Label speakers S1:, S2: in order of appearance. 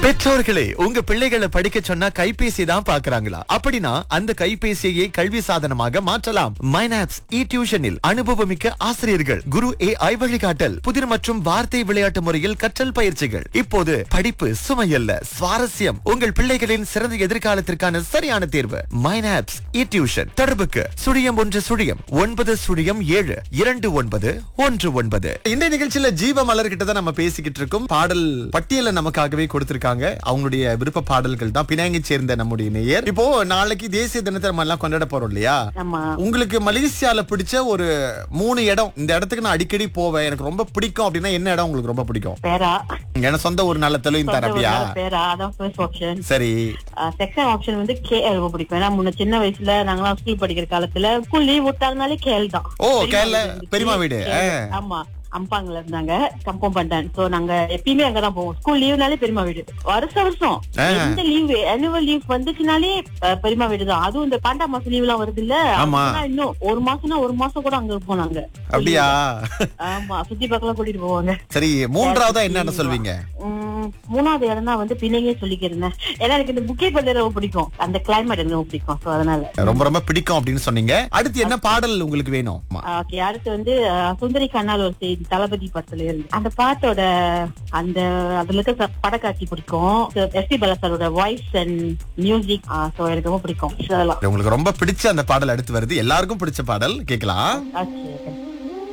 S1: பெற்றோர்களே உங்க பிள்ளைகளை படிக்க சொன்னா கைபேசி தான் பாக்குறாங்களா அப்படின்னா அந்த கைபேசியை கல்வி சாதனமாக மாற்றலாம் மைனாப்ஸ் இ டியூஷனில் அனுபவமிக்க ஆசிரியர்கள் குரு ஏ ஐ வழிகாட்டல் புதிர் மற்றும் வார்த்தை விளையாட்டு முறையில் கற்றல் பயிற்சிகள் இப்போது படிப்பு சுமையல்ல சுவாரஸ்யம் உங்கள் பிள்ளைகளின் சிறந்த எதிர்காலத்திற்கான சரியான தேர்வு மைனாப்ஸ் இ டியூஷன் தொடர்புக்கு சுழியம் ஒன்று சுழியம் ஒன்பது சுழியம் ஏழு இரண்டு ஒன்பது ஒன்று ஒன்பது இந்த நிகழ்ச்சியில ஜீவ மலர் கிட்ட தான் நம்ம பேசிக்கிட்டு இருக்கோம் பாடல் பட்டியலை நமக்காகவே கொடுத்திருக்காங்க அவங்களுடைய விருப்ப பாடல்கள் தான் பினாங்கை சேர்ந்த நம்முடைய நேயர் இப்போ நாளைக்கு தேசிய தினத்தை நம்ம எல்லாம் கொண்டாட போறோம் இல்லையா
S2: ஆமா
S1: உங்களுக்கு மலேசியால பிடிச்ச ஒரு மூணு இடம் இந்த இடத்துக்கு நான் அடிக்கடி போவேன் எனக்கு ரொம்ப பிடிக்கும் அப்படின்னா என்ன இடம் உங்களுக்கு ரொம்ப பிடிக்கும்
S2: பேரா
S1: எனக்கு சொந்த ஒரு நல்ல தெளிவு தர அப்படியா
S2: பேரா அதான் ஃபர்ஸ்ட் ஆப்ஷன்
S1: சரி
S2: செகண்ட் ஆப்ஷன் வந்து கேஎல் ரொம்ப பிடிக்கும் ஏன்னா முன்ன சின்ன வயசுல நாங்களாம் ஸ்கூல் படிக்கிற காலத்துல ஸ்கூல் லீவ் விட்டாங்கனாலே கேஎல் தான்
S1: ஓ,
S2: பெரியம்மா
S1: கேஎல்ல
S2: வீடு இருந்துச்சு.
S1: பெரியம்மா வீடு,
S2: கேஎல்.
S1: ஆ.
S2: ஆமா அம்பாங்கல இருந்தாங்க கம்பம் பண்டான் சோ நாங்க எப்பயுமே அங்கதான் போவோம் ஸ்கூல் லீவ்னாலே பெரியமா வீடு வருஷ வருஷம்
S1: ஆ.
S2: எந்த லீவ் ஆனுவல் லீவ் வந்துச்சுனாலே அஹ், பெரியமா வீடு தான் அதுவும் இந்த பாண்டா மாசம் லீவ் எல்லாம் வருது இல்ல
S1: ஆமா.
S2: இன்னும் ஒரு மாசம்னா ஒரு மாசம் கூட அங்க இருப்போம் நாங்க
S1: அப்படியா
S2: ஆமா சுத்தி பக்கம் கூட்டிட்டு போவாங்க
S1: சரி மூன்றாவதா என்னன்னு சொல்வீங்க
S2: உம், மூணாவது இடம் தான் வந்து பிள்ளைங்க சொல்லிக்கிறேன் ஏன்னா எனக்கு இந்த புக்கே பள்ளி ரொம்ப பிடிக்கும் அந்த கிளைமேட் எனக்கு ரொம்ப பிடிக்கும் சோ அதனால
S1: ரொம்ப ரொம்ப பிடிக்கும் அப்படின்னு சொன்னீங்க அடுத்து என்ன பாடல் உங்களுக்கு வேணும் ஆமா.
S2: ஓகே அடுத்து வந்து அஹ், சுந்தரி கண்ணால் ஒரு செய்தி தளபதி படத்துல இருந்து அந்த பாட்டோட அந்த அதுல இருக்க ச- படக்காட்சி பிடிக்கும் எஸ் பி பலசாரோட வாய்ஸ் அண்ட் மியூசிக் சோ எனக்கு ரொம்ப பிடிக்கும் So, அதெல்லாம்
S1: உங்களுக்கு ரொம்ப பிடிச்ச அந்த பாடல் அடுத்து வருது எல்லாருக்கும் பிடிச்ச பாடல் கேட்கலாம்
S2: Okay.